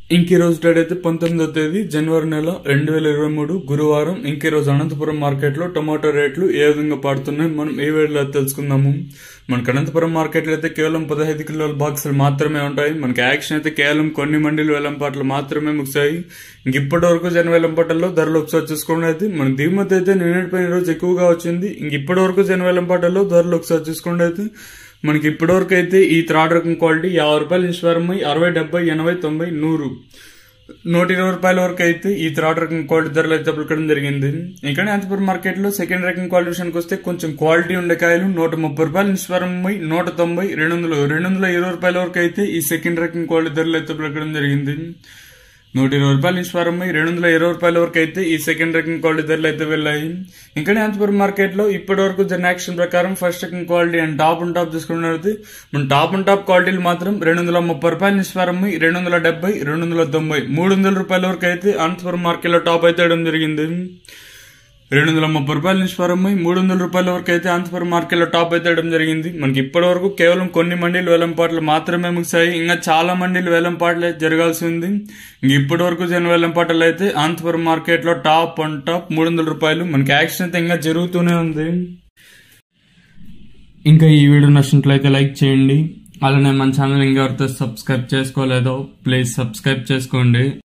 ఇంక ఈ రోజు డేట్ అయితే పంతొమ్మిదో తేదీ జనవరి నెల రెండు వేల ఇరవై మూడు గురువారం ఇంక ఈ రోజు అనంతపురం మార్కెట్లో టమాటో రేట్లు ఏ విధంగా పడుతున్నాయి మనం ఈ వీడియోలో తెలుసుకుందాము మనకు అనంతపురం మార్కెట్లో అయితే కేవలం పదహైదు కిలోల బాక్సులు మాత్రమే ఉంటాయి మనకి యాక్షన్ అయితే కేవలం కొన్ని మండీలు వేలంపాట్లు మాత్రమే ముగిశాయి ఇంక ఇప్పటి వరకు జన వేలంపాటల్లో ధరలు ఒకసారి చూసుకోండి అయితే మన దిగుమతి అయితే నిన్నటిపైన రోజు ఎక్కువగా వచ్చింది ఇంక ఇప్పటి వరకు జన వేలంపాటల్లో ధరలు ఒకసారి చూసుకోండి అయితే మనకి ఇప్పటివరకు అయితే ఈ థర్డ్ రకం క్వాలిటీ యాభై రూపాయల నుంచి ప్రారంభమై అరవై డెబ్బై ఎనభై తొంభై నూరు నూట ఇరవై రూపాయల వరకు అయితే ఈ థర్డ్ రకం క్వాలిటీ ధరలు అయితే పలకడం జరిగింది ఇక్కడ అనంతపురం మార్కెట్ లో సెకండ్ రకం క్వాలిటీ విషయానికి వస్తే కొంచెం క్వాలిటీ ఉండే కాయలు నూట ముప్పై రూపాయల నుంచి ప్రారంభమై నూట తొంభై రెండు వందలు రెండు వందల ఇరవై రూపాయల వరకు అయితే ఈ సెకండ్ రకం క్వాలిటీ ధరలు అయితే పలకడం జరిగింది నూట ఇరవై రూపాయల నుంచి ప్రారంభమై రెండు వందల ఇరవై రూపాయల వరకు అయితే ఈ సెకండ్ రకం క్వాలిటీ ధరలు అయితే వెళ్ళాయి ఇంకా అనంతపురం మార్కెట్ లో ఇప్పటి వరకు జన యాక్షన్ ప్రకారం ఫస్ట్ రకం quality and top and top చూసుకున్నది మన టాప్ అండ్ టాప్ క్వాలిటీలు మాత్రం రెండు వందల ముప్పై రూపాయల నుంచి ప్రారంభమై రెండు వందల డెబ్బై రెండు వందల తొంభై మూడు వందల రూపాయల వరకు అయితే అనంతపురం మార్కెట్ లో టాప్ అయితే వేయడం జరిగింది రెండు వందల ముప్పై రూపాయల నుంచి ప్రారంభమై మూడు వందల రూపాయల వరకు అయితే అనంతపురం మార్కెట్లో టాప్ అయితే వేయడం జరిగింది మనకి ఇప్పటి వరకు కేవలం కొన్ని మండీలు వేలంపాట్లు మాత్రమే ముగిశాయి ఇంకా చాలా మండీలు వేలంపాట్లు అయితే జరగాల్సి ఉంది ఇంక ఇప్పటి వరకు జన వేలంపాటలు అయితే అనంతపురం మార్కెట్లో టాప్ వన్ టాప్ మూడు వందల రూపాయలు మనకి యాక్షన్ అయితే ఇంకా జరుగుతూనే ఉంది ఇంకా ఈ వీడియో నచ్చినట్లయితే లైక్ చేయండి అలానే మన ఛానల్ ఇంకా ఎవరితో సబ్స్క్రైబ్ చేసుకోలేదో ప్లీజ్ సబ్స్క్రైబ్ చేసుకోండి